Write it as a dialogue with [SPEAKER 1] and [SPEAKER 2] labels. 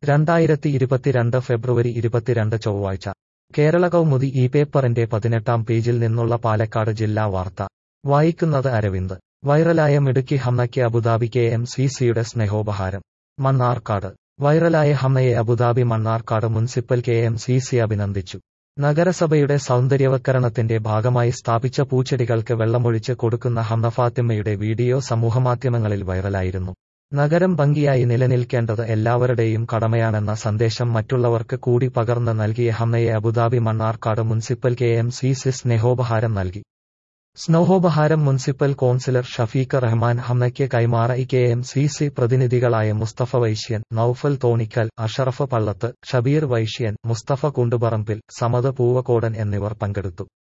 [SPEAKER 1] രണ്ടായിരത്തി ഇരുപത്തിരണ്ട് ഫെബ്രുവരി ഇരുപത്തിരണ്ട് ചൊവ്വാഴ്ച കേരള കൗമുദി ഈ പേപ്പറിന്റെ പതിനെട്ടാം പേജിൽ നിന്നുള്ള പാലക്കാട് ജില്ലാ വാർത്ത വായിക്കുന്നത് അരവിന്ദ് വൈറലായ മിടുക്കി ഹംനയ്ക്ക് അബുദാബി കെ എം സി സിയുടെ സ്നേഹോപഹാരം മണ്ണാർക്കാട് വൈറലായ ഹംനയെ Abu Dhabi Mannarkkad municipal K M C C അഭിനന്ദിച്ചു നഗരസഭയുടെ സൗന്ദര്യവൽക്കരണത്തിന്റെ ഭാഗമായി സ്ഥാപിച്ച പൂച്ചെടികൾക്ക് വെള്ളമൊഴിച്ച് കൊടുക്കുന്ന ഹംന ഫാത്തിമയുടെ വീഡിയോ സമൂഹമാധ്യമങ്ങളിൽ വൈറലായിരുന്നു നഗരം ഭംഗിയായി നിലനിൽക്കേണ്ടത് എല്ലാവരുടെയും കടമയാണെന്ന സന്ദേശം മറ്റുള്ളവർക്ക് കൂടി പകർന്ന് നൽകിയ ഹംനയെ Abu Dhabi Mannarkkad municipal K M C C സ്നേഹോപഹാരം നൽകി സ്നേഹോപഹാരം മുനിസിപ്പൽ കൗൺസിലർ ഷഫീഖ് റഹ്മാൻ ഹംനയ്ക്ക് കൈമാറ E K M C C പ്രതിനിധികളായ മുസ്തഫ വൈശ്യൻ നൌഫൽ തോണിക്കൽ അഷറഫ് പള്ളത്ത് ഷബീർ വൈശ്യൻ മുസ്തഫ കുണ്ടുപറമ്പിൽ സമദ് പൂവക്കോടൻ എന്നിവർ പങ്കെടുത്തു